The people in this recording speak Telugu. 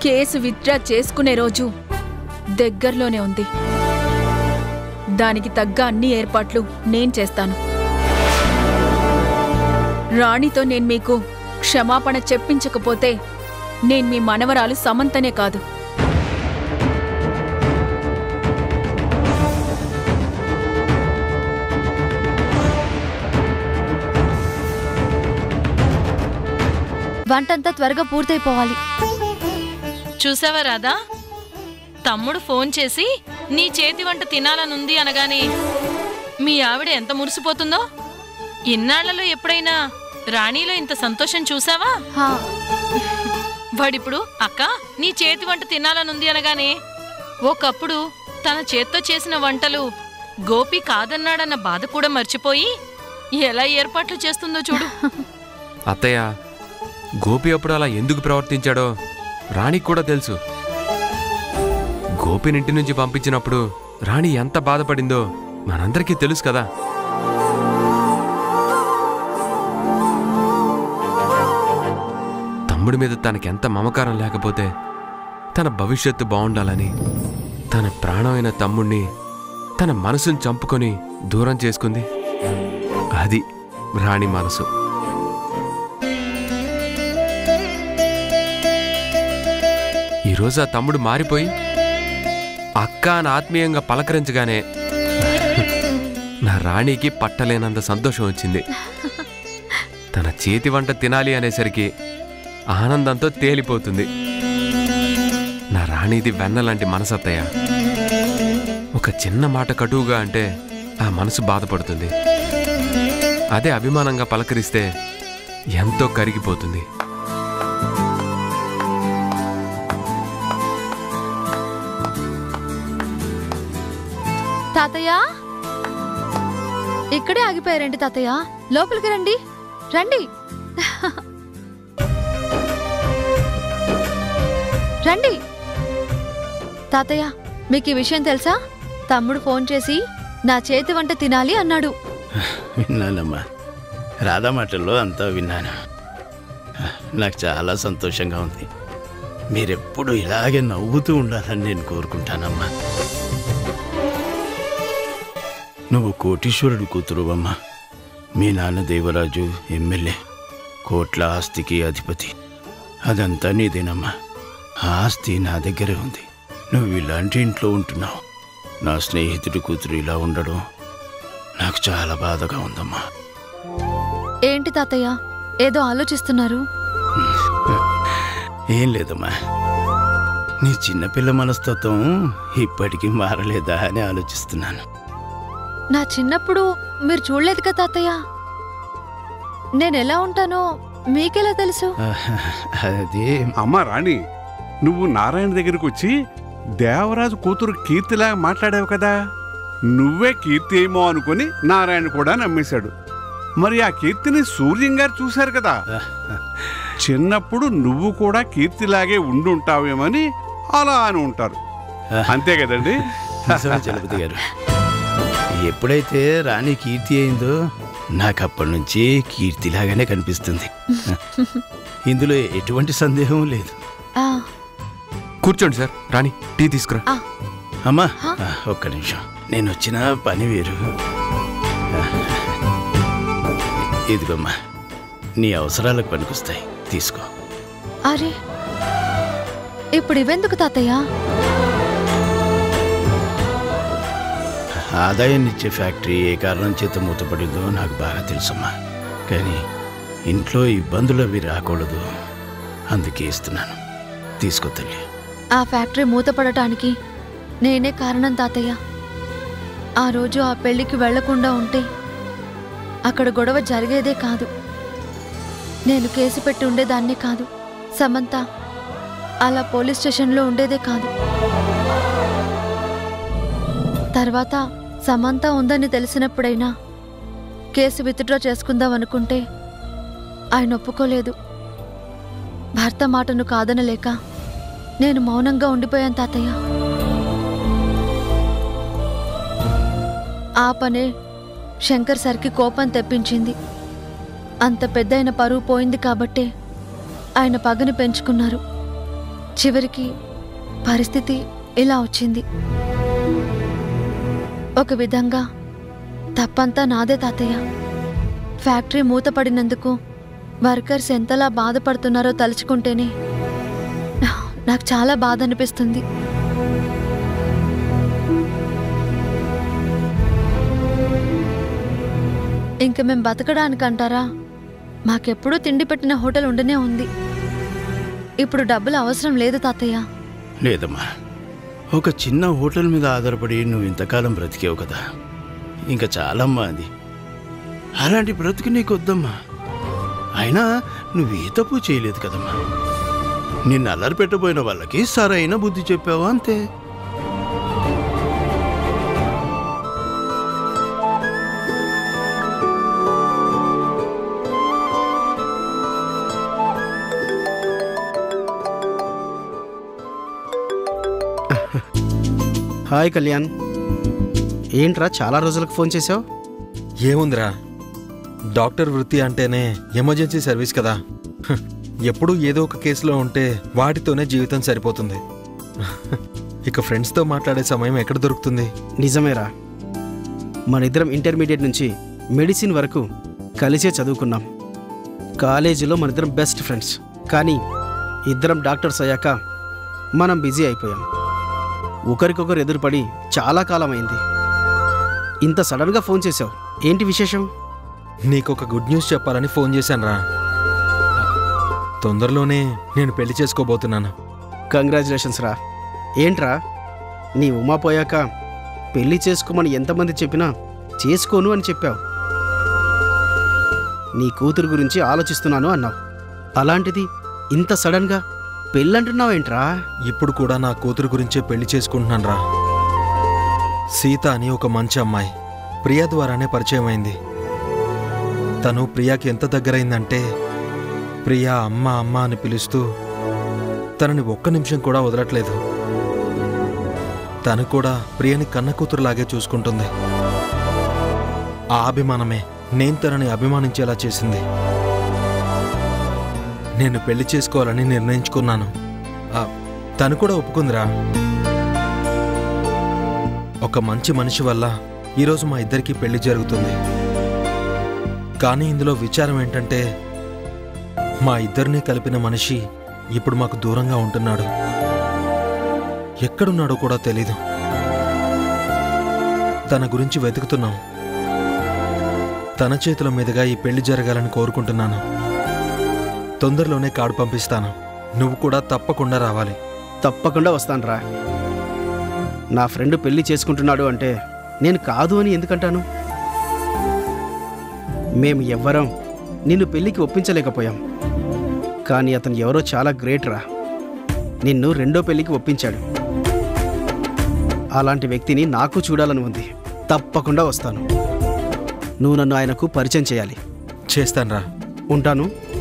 కేసు విత్డ్రా చేసుకునే రోజు దగ్గరలోనే ఉంది దానికి తగ్గ అన్ని ఏర్పాట్లు నేను చేస్తాను రాణితో నేను మీకు క్షమాపణ చెప్పించకపోతే నేను మీ మనవరాలు సమంతనే కాదు వంటంతా త్వరగా పూర్తయిపోవాలి చూసావా రాధా తమ్ముడు ఫోన్ చేసి నీ చేతి వంట తినాలనుంది అనగానే మీ ఆవిడ ఎంత మురిసిపోతుందో ఇన్నాళ్లలో ఎప్పుడైనా రాణిలో ఇంత సంతోషం చూసావా హా, వాడిప్పుడు అక్క నీ చేతి వంట తినాలనుంది అనగానే ఒకప్పుడు తన చేత్తో చేసిన వంటలు గోపి కాదన్నాడన్న బాధ కూడా మర్చిపోయి ఎలా ఏర్పాట్లు చేస్తుందో చూడు అత్తయ్య గోపి అప్పుడు అలా ఎందుకు ప్రవర్తించాడో రాణికి కూడా తెలుసు గోపిని ఇంటి నుంచి పంపించినప్పుడు రాణి ఎంత బాధపడిందో మనందరికీ తెలుసు కదా తమ్ముడి మీద తనకెంత మమకారం లేకపోతే తన భవిష్యత్తు బాగుండాలని తన ప్రాణమైన తమ్ముణ్ణి తన మనసును చంపుకొని దూరం చేసుకుంది అది రాణి మనసు ఈరోజు ఆ తమ్ముడు మారిపోయి అక్క అని ఆత్మీయంగా పలకరించగానే నా రాణికి పట్టలేనంత సంతోషం వచ్చింది తన చేతి వంట తినాలి అనేసరికి ఆనందంతో తేలిపోతుంది నా రాణిది వెన్నలాంటి మనసత్తయ్య ఒక చిన్న మాట కటువుగా అంటే ఆ మనసు బాధపడుతుంది అదే అభిమానంగా పలకరిస్తే ఎంతో కరిగిపోతుంది తాతయ్య ఇక్కడే ఆగిపోయారేంటి తాతయ్య లోపలికి రండి రండి రండి తాతయ్య మీకు ఈ విషయం తెలుసా తమ్ముడు ఫోన్ చేసి నా చేతి వంట తినాలి అన్నాడు విన్నానమ్మా రాధా మాటల్లో అంతా విన్నాను నాకు చాలా సంతోషంగా ఉంది మీరెప్పుడు ఇలాగే నవ్వుతూ ఉండాలని నేను కోరుకుంటానమ్మా నువ్వు కోటీశ్వరుడు కూతురువమ్మా మీ నాన్న దేవరాజు ఎమ్మెల్యే కోట్ల ఆస్తికి అధిపతి అదంతా నీదేనమ్మా ఆ ఆస్తి నా దగ్గరే ఉంది నువ్వు ఇలాంటి ఇంట్లో ఉంటున్నావు నా స్నేహితుడి కూతురు ఇలా ఉండడం నాకు చాలా బాధగా ఉందమ్మా ఏంటి తాతయ్య ఏదో ఆలోచిస్తున్నారు ఏం లేదమ్మా నీ చిన్నపిల్ల మనస్తత్వం ఇప్పటికీ మారలేదా అని ఆలోచిస్తున్నాను నా చిన్నప్పుడు మీరు చూడలేదు కదా తాతయ్య నేను ఎలా ఉంటానో మీకెలా తెలుసు అది అమ్మ రాణి నువ్వు నారాయణ దగ్గరికి వచ్చి దేవరాజు కూతురు కీర్తిలాగా మాట్లాడావు కదా నువ్వే కీర్తి ఏమో అనుకుని నారాయణ కూడా నమ్మేశాడు మరి ఆ కీర్తిని సూర్యం గారు చూశారు కదా చిన్నప్పుడు నువ్వు కూడా కీర్తిలాగే ఉండుంటావేమని అలా అని ఉంటారు అంతే కదండి నిజమే చలపతి గారు ఎప్పుడైతే రాణి కీర్తి అయిందో నాకు అప్పటి నుంచి కీర్తిలాగానే కనిపిస్తుంది ఇందులో ఎటువంటి సందేహం లేదు ఆ, కూర్చోండి సార్ రాణి టీ తీసుకురా ఆ, అమ్మా హా? ఆ, ఒక్క నిమిషం నేను వచ్చిన పని వేరు ఇదిగమ్మా నీ అవసరాలకు పనికొస్తాయి తీసుకో అరే ఇప్పుడు ఇవెందుకు తాతయ్య ఆదాయాన్ని ఇచ్చే ఫ్యాక్టరీ ఏ కారణం చేత మూతపడిందో నాకు బాగా తెలుసమ్మా కానీ ఇంట్లో ఇబ్బందులు అవి రాకూడదు అందుకే ఇస్తున్నాను తీసుకో తల్లి ఆ ఫ్యాక్టరీ మూతపడటానికి నేనే కారణం తాతయ్య ఆ రోజు ఆ పెళ్లికి వెళ్లకుండా ఉంటే అక్కడ గొడవ జరిగేదే కాదు నేను కేసు పెట్టి ఉండేదాన్నే కాదు సమంత అలా పోలీస్ స్టేషన్లో ఉండేదే కాదు తర్వాత సమంత ఉందని తెలిసినప్పుడైనా కేసు విత్డ్రా చేసుకుందాం అనుకుంటే ఆయన ఒప్పుకోలేదు భర్త మాటను కాదనలేక నేను మౌనంగా ఉండిపోయాను తాతయ్య ఆ పనే శంకర్ సార్కి కోపం తెప్పించింది అంత పెద్దయిన పరువు పోయింది కాబట్టే ఆయన పగని పెంచుకున్నారు చివరికి పరిస్థితి ఇలా వచ్చింది ఒక విధంగా తప్పంతా నాదే తాతయ్య ఫ్యాక్టరీ మూతపడినందుకు వర్కర్స్ ఎంతలా బాధపడుతున్నారో తలుచుకుంటేనే నాకు చాలా బాధ అనిపిస్తుంది ఇంక మేం బతకడానికి అంటారా మాకెప్పుడూ తిండి పెట్టిన హోటల్ ఉండనే ఉంది ఇప్పుడు డబ్బులు అవసరం లేదు తాతయ్య లేదమ్మా ఒక చిన్న హోటల్ మీద ఆధారపడి నువ్వు ఇంతకాలం బ్రతికేవు కదా ఇంకా చాలమ్మా అది అలాంటి బ్రతుకు నీకు వద్దమ్మా అయినా నువ్వు ఏ తప్పు చేయలేదు కదమ్మా నిన్ను అల్లరి పెట్టబోయిన వాళ్ళకి సరైన బుద్ధి చెప్పావు అంతే హాయ్ కళ్యాణ్ ఏంట్రా చాలా రోజులకు ఫోన్ చేసావు ఏముందిరా డాక్టర్ వృత్తి అంటేనే ఎమర్జెన్సీ సర్వీస్ కదా హ్, ఎప్పుడూ ఏదో ఒక కేసులో ఉంటే వాటితోనే జీవితం సరిపోతుంది ఇక ఫ్రెండ్స్తో మాట్లాడే సమయం ఎక్కడ దొరుకుతుంది నిజమేరా మన ఇద్దరం ఇంటర్మీడియట్ నుంచి మెడిసిన్ వరకు కలిసే చదువుకున్నాం కాలేజీలో మన ఇద్దరం బెస్ట్ ఫ్రెండ్స్ కానీ ఇద్దరం డాక్టర్స్ అయ్యాక మనం బిజీ అయిపోయాం ఒకరికొకరు ఎదురుపడి చాలా కాలం అయింది ఇంత సడన్గా ఫోన్ చేసావు ఏంటి విశేషం నీకొక గుడ్ న్యూస్ చెప్పాలని ఫోన్ చేశానురా తొందరలోనే నేను పెళ్లి చేసుకోబోతున్నాను కంగ్రాచులేషన్స్ రా ఏంట్రా నీ ఉమా పోయాక పెళ్లి చేసుకోమని ఎంతమంది చెప్పినా చేసుకోను అని చెప్పావు నీ కూతురు గురించి ఆలోచిస్తున్నాను అన్నావు అలాంటిది ఇంత సడన్గా పెళ్ళంటున్నావేంట్రా ఇప్పుడు కూడా నా కూతురు గురించే పెళ్లి చేసుకుంటున్నానురా సీత అని ఒక మంచి అమ్మాయి ప్రియా ద్వారానే పరిచయం అయింది తను ప్రియాకి ఎంత దగ్గరైందంటే ప్రియా అమ్మ అమ్మ అని పిలుస్తూ తనని ఒక్క నిమిషం కూడా వదలట్లేదు తను కూడా ప్రియని కన్న కూతురులాగే చూసుకుంటుంది ఆ అభిమానమే నేను తనని అభిమానించేలా చేసింది నేను పెళ్లి చేసుకోవాలని నిర్ణయించుకున్నాను ఆ, తను కూడా ఒప్పుకుందిరా ఒక మంచి మనిషి వల్ల ఈరోజు మా ఇద్దరికి పెళ్లి జరుగుతుంది కానీ ఇందులో విచారం ఏంటంటే మా ఇద్దరిని కలిపిన మనిషి ఇప్పుడు మాకు దూరంగా ఉంటున్నాడు ఎక్కడున్నాడో కూడా తెలీదు తన గురించి వెతుకుతున్నాం తన చేతుల మీదుగా ఈ పెళ్లి జరగాలని కోరుకుంటున్నాను తొందరలోనే కార్డు పంపిస్తాను నువ్వు కూడా తప్పకుండా రావాలి తప్పకుండా వస్తానురా నా ఫ్రెండ్ పెళ్లి చేసుకుంటున్నాడు అంటే నేను కాదు అని ఎందుకంటాను మేము ఎవ్వరం నిన్ను పెళ్లికి ఒప్పించలేకపోయాం కానీ అతను ఎవరో చాలా గ్రేట్ రా నిన్ను రెండో పెళ్లికి ఒప్పించాడు అలాంటి వ్యక్తిని నాకు చూడాలని ఉంది తప్పకుండా వస్తాను నువ్వు నన్ను ఆయనకు పరిచయం చేయాలి చేస్తాన్రా ఉంటాను